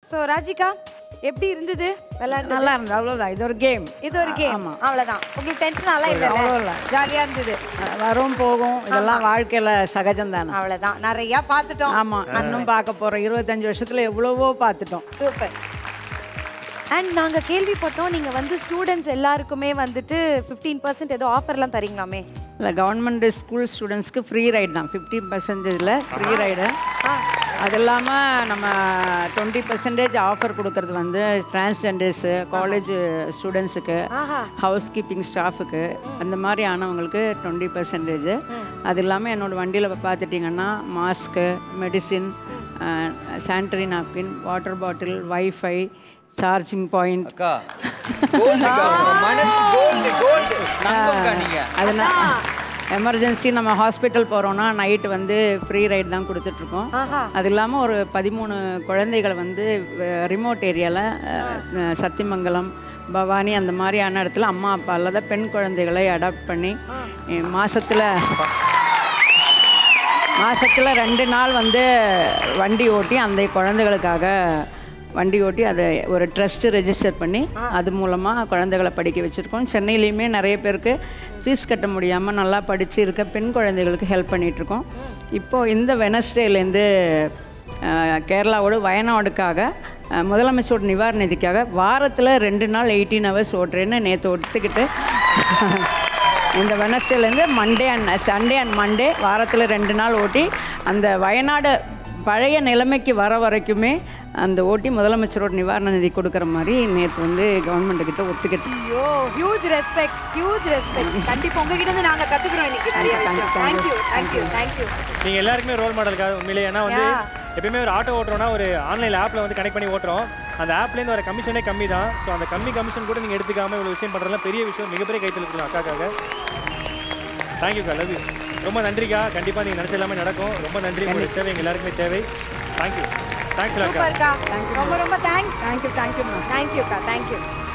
So ராஜிகா எப்படி இருந்தது விளையாண்டு நல்லா இருந்தது அவ்வளோதான் இது ஒரு கேம் இது ஒரு கேம் அவ்வளவுதான் உங்களுக்கு டென்ஷன் எல்லாம் இல்ல அவ்வளோல. ஜாலியா இருந்தது வரும் போகும் இதெல்லாம் வாழ்க்கையில் சகஜம் தானே அவ்வளவுதான் நிறைய பார்த்துட்டோம் ஆமாம் இன்னும் பார்க்க போகிறோம் இருபத்தஞ்சு வருஷத்தில் எவ்வளவோ பார்த்துட்டோம் சூப்பர் அண்ட் நாங்க கேள்விப்பட்டோம் நீங்க வந்து ஸ்டூடெண்ட்ஸ் எல்லாருக்குமே வந்துட்டு 15% பர்சன்ட் ஏதோ ஆஃபர்லாம் தரீங்களாமே இல்லை கவர்மெண்ட் ஸ்கூல் ஸ்டூடெண்ட்ஸ்க்கு ஃப்ரீ ரைடு தான் ஃபிஃப்டி பர்சன்டேஜில் ஃப்ரீ ரைடு அது இல்லாமல் நம்ம டுவெண்ட்டி பர்சன்டேஜ் ஆஃபர் கொடுக்கறது வந்து டிரான்ஸ்ஜெண்டர்ஸு காலேஜ் ஸ்டூடெண்ட்ஸுக்கு ஆஹா ஹவுஸ் கீப்பிங் ஸ்டாஃபுக்கு அந்த மாதிரி ஆனவங்களுக்கு டுவெண்ட்டி பர்சன்டேஜ் அது இல்லாமல் என்னோடய வண்டியில் பார்த்துட்டிங்கன்னா mask medicine sanitary napkin water bottle WiFi charging point அக்கா கோல்டுக்கா உங்க மனசு கோல்டு கோல்டு நம்புங்க நீங்க அதனால் எமர்ஜென்சி நம்ம ஹாஸ்பிட்டல் போகிறோன்னா நைட்டு வந்து ஃப்ரீ ரைடு தான் கொடுத்துட்ருக்கோம் ஆஹா அது இல்லாமல் ஒரு பதிமூணு குழந்தைகளை வந்து ரிமோட் ஏரியாவில் சத்தியமங்கலம் பவானி அந்த மாதிரியான இடத்துல அம்மா அப்பா இல்லாத பெண் குழந்தைகளை அடாப்ட் பண்ணி மாதத்தில் மாதத்தில் ரெண்டு நாள் வந்து வண்டி ஓட்டி அந்த குழந்தைகளுக்காக வண்டி ஓட்டி அதை ஒரு ட்ரஸ்ட்டு ரெஜிஸ்டர் பண்ணி அது மூலமாக குழந்தைகளை படிக்க வச்சுருக்கோம் சென்னையிலையுமே நிறைய பேருக்கு ஃபீஸ் கட்ட முடியாமல் நல்லா படித்து இருக்க பெண் குழந்தைகளுக்கு ஹெல்ப் பண்ணிகிட்ருக்கோம் இப்போது இந்த வெனஸ்டேலேருந்து கேரளாவோட வயநாடுக்காக அஹ், முதலமைச்சரோட நிவாரண நிதிக்காக வாரத்தில் ரெண்டு நாள் எயிட்டீன் ஹவர்ஸ் ஓட்டுறேன்னு நேற்று ஒத்துக்கிட்டு இந்த வெனஸ்டேலேருந்து Monday and Sunday and Monday வாரத்தில் ரெண்டு நாள் ஓட்டி அந்த வயநாடு பழைய நிலைமைக்கு வர வரைக்குமே அந்த ஓட்டி முதலமைச்சரோட நிவாரண நிதி கொடுக்குற மாதிரி நேற்று வந்து கவர்மெண்ட்டுக்கிட்ட ஒத்துக்கிட்டு ஐயோ ஹியூஜ் ரெஸ்பெக்ட் ஹியூஜ் ரெஸ்பெக்ட் கண்டிப்பா உங்ககிட்ட இருந்து நாங்க கத்துக்கிறோம் இன்னைக்கு நிறைய விஷயம் தேங்க்யூ தேங்க்யூ தேங்க்யூ நீங்கள் எல்லாருக்குமே ரோல் மாடலுக்காக உண்மையிலே ஏன்னா வந்து Yeah. எப்பயுமே ஒரு ஆட்டோ ஓட்டுறோம்னா ஒரு ஆன்லைன் ஆப்பில் வந்து கனெக்ட் பண்ணி ஓட்டுறோம் அந்த ஆப்லேருந்து வர கமிஷனே கம்மி தான் ஸோ அந்த கம்மி கமிஷன் கூட நீங்கள் எடுத்துக்காம இவ்வளோ விஷயம் பண்ணுறதுலாம் பெரிய விஷயம் மிகப்பெரிய கைத்தல் இருக்கலாம் அக்காக்காக தேங்க்யூக்கா லவ் யூ ரொம்ப நன்றிக்கா கண்டிப்பாக நீங்கள் நினச்ச எல்லாமே நடக்கும் ரொம்ப நன்றி உங்களுடைய சேவை எங்கள் எல்லாருக்குமே தேவை தேங்க்யூ தேங்க்ஸ் அக்கா சூப்பர்க்கா ரொம்ப ரொம்ப தேங்க்ஸ் தேங்க்யூ தேங்க்யூ மேம் தேங்க்யூக்கா தேங்க்யூ